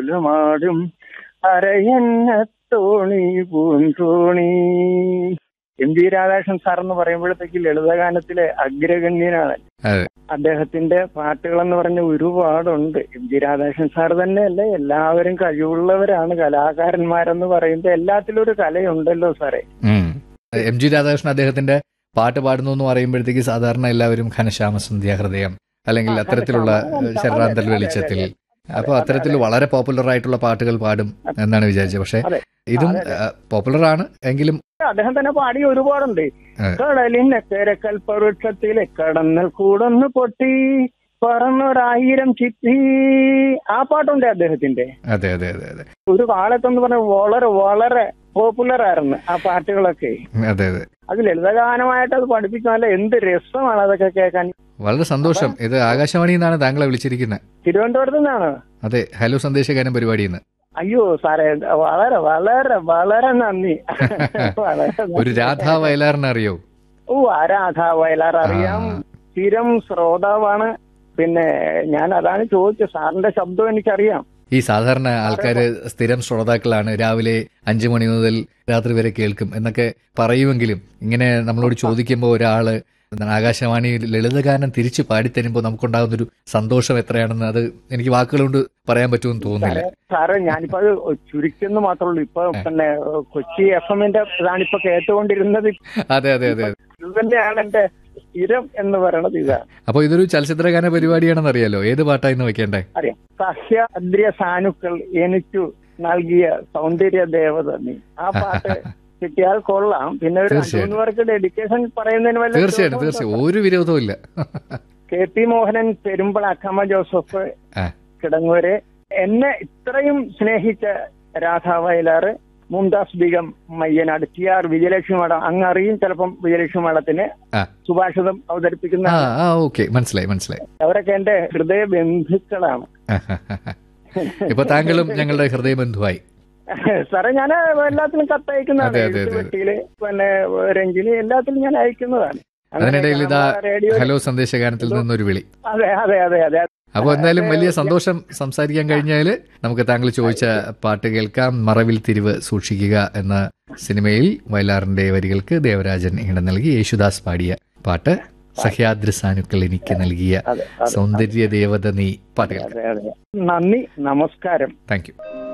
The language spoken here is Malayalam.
കോലമാടും അരയന്ന തോണി പൂന്തോണി എം ജി രാധാകൃഷ്ണൻ സാർ എന്ന് പറയുമ്പോഴത്തേക്ക് ലളിതഗാനത്തിലെ അഗ്രഗണ്യനാണ് അതെ അദ്ദേഹത്തിന്റെ പാട്ടുകൾ എന്ന് പറഞ്ഞ ഒരുപാടുണ്ട് എം ജി രാധാകൃഷ്ണൻ സാർ തന്നെയല്ല എല്ലാവരും കഴിവുള്ളവരാണ് കലാകാരന്മാരെന്ന് പറയുമ്പോൾ എല്ലാത്തിലും ഒരു കലയുണ്ടല്ലോ സാറേ ഉം. എം ജി രാധാകൃഷ്ണൻ അദ്ദേഹത്തിന്റെ പാട്ട് പാടുന്നു എന്ന് പറയുമ്പോഴത്തേക്ക് സാധാരണ എല്ലാവരും ഘനശ്യാമ സന്ധ്യാഹൃദയം അല്ലെങ്കിൽ ആ, അത്തരത്തിലുള്ള ഘനശ്യാമ, ഏഹ്, ശരറാന്തൽ അതെ, അതെ, വെളിച്ചത്തിൽ അതെ, അപ്പൊ അത്തരത്തിൽ വളരെ പോപ്പുലർ ആയിട്ടുള്ള പാട്ടുകൾ പാടും എന്നാണ് വിചാരിച്ചത് പക്ഷെ അതെ. ഇതും അതെ, പോപ്പുലർ ആണ് എങ്കിലും അദ്ദേഹം തന്നെ പാടി ഒരുപാടുണ്ട് അതെ. കടലിനക്കര കൽപ്പവൃക്ഷത്തിലെ കടന്നൽ കൂടൊന്ന് പൊട്ടി പറന്നൊരായിരം ചിത്തി ആ പാട്ടുണ്ട് അദ്ദേഹത്തിന്റെ അതെ അതെ അതെ അതെ ഒരു കാലത്തെന്ന് പറഞ്ഞ വളരെ വളരെ പോപ്പുലർ ആയിരുന്നു ആ പാട്ടുകളൊക്കെ അതെ അതെ അത് ലളിതഗാനമായിട്ട് അത് പഠിപ്പിക്കാനല്ല എന്ത് രസമാണ് അതൊക്കെ കേൾക്കാൻ വളരെ സന്തോഷം ഇത് ആകാശവാണിയിൽ നിന്നാണ് താങ്കളെ വിളിച്ചിരിക്കുന്നത് തിരുവനന്തപുരത്ത് നിന്നാണ് അതെ ഹലോ സന്ദേശഗാനം പരിപാടിയിൽ നിന്ന് അയ്യോ സാറേ വളരെ വളരെ വളരെ നന്ദി വളരെ ഒരു നന്ദി. രാധാ വയലാറിനെ അറിയോ ഓ ആരാധ വയലാർ അറിയാം ആ. സ്ഥിരം ശ്രോതാവാണ് പിന്നെ ഞാൻ അതാണ് ചോദിച്ചത് സാറിന്റെ ശബ്ദം എനിക്കറിയാം ഈ സാധാരണ ആൾക്കാര് സ്ഥിരം ശ്രോതാക്കളാണ് രാവിലെ അഞ്ചു മണി മുതൽ രാത്രി വരെ കേൾക്കും എന്നൊക്കെ പറയുമെങ്കിലും ഇങ്ങനെ നമ്മളോട് ചോദിക്കുമ്പോൾ ഒരാള് എന്താണ് ആകാശവാണി ലളിതഗാനം തിരിച്ചു പാടിത്തരുമ്പോൾ നമുക്കുണ്ടാകുന്ന ഒരു സന്തോഷം എത്രയാണെന്ന് അത് എനിക്ക് വാക്കുകൾ കൊണ്ട് പറയാൻ പറ്റുമെന്ന് തോന്നുന്നില്ല സാറേ ഞാനിപ്പോ അത് ചുരുക്കുന്നു മാത്രമേ ഉള്ളൂ ഇപ്പൊ പിന്നെ കൊച്ചി എഫ് എമ്മിന്റെ ഇതാണിപ്പോ കേട്ടുകൊണ്ടിരുന്നത് അതെ അതെ അതെ ഇത് തന്നെയാണ് എന്റെ സ്ഥിരം എന്ന് പറയണത് ഇതാണ് അപ്പൊ ഇതൊരു ചലച്ചിത്രഗാന പരിപാടിയാണെന്ന് അറിയാലോ ഏത് പാട്ടാ ഇന്ന് വെക്കേണ്ടേ അറിയാം സഹ്യാദ്രിയ സാനുക്കൾ എനിക്കു നൽകിയ സൗന്ദര്യ ദേവത നീ ആ പാട്ട് കിട്ടിയാൽ കൊള്ളാം പിന്നെ ഒരു രണ്ടു തീർച്ചയായും. മൂന്ന് പേർക്ക് ഡെഡിക്കേഷൻ പറയുന്നതിന് വല്ല തീർച്ചയായിട്ടും വിരോധമുണ്ടോ? തീർച്ചയായും ഒരു വിരോധവും ഇല്ല K P Mohanan Perumbala Akkamma Joseph ആ. കിടങ്ങൂര് എന്നെ ഇത്രയും സ്നേഹിച്ച രാധാ വയലാറ് മുംതാസ് ബീഗം മയ്യനാട് ടി ആർ വിജയലക്ഷ്മി മഠം അങ്ങ് അറിയും ചിലപ്പം വിജയലക്ഷ്മി മഠത്തിന് ആ. സുഭാഷിതം അവതരിപ്പിക്കുന്ന ആ ആ ഓക്കെ മനസ്സിലായി മനസ്സിലായി അവരൊക്കെ എന്റെ ഹൃദയ ബന്ധുക്കളാണ് ഇപ്പൊ താങ്കളും ഞങ്ങളുടെ ഹൃദയബന്ധുവായി സാറേ ഞാൻ എല്ലാത്തിനും കത്തയക്കുന്നതാണ് അതെ, അതെ, അതെ. എഴുത്തുപെട്ടിയില് പിന്നെ രഞ്ജിനി എല്ലാത്തിലും ഞാൻ അയക്കുന്നതാണ് അങ്ങനെ അതിനിടയിൽ ഇതാ റേഡിയോ ഹലോ സന്ദേശഗാനത്തിൽ നിന്നൊരു വിളി അതെ അതെ അതെ അതെ അപ്പോൾ എന്തായാലും വലിയ സന്തോഷം സംസാരിക്കാൻ കഴിഞ്ഞാൽ നമുക്ക് താങ്കൾ ചോദിച്ച പാട്ട് കേൾക്കാം മറവിൽ തിരിവ് സൂക്ഷിക്കുക എന്ന സിനിമയിൽ വയലാറിന്റെ വരികൾക്ക് ദേവരാജൻ ഇടം നൽകി യേശുദാസ് പാടിയ പാട്ട് സഹ്യാദ്രി സാനുക്കൾ എനിക്ക് നൽകിയ അതെ അതെ സൗന്ദര്യ ദേവത നീ പാട്ട് കേൾക്കാം അതെ അതെ നന്ദി നമസ്കാരം താങ്ക് യു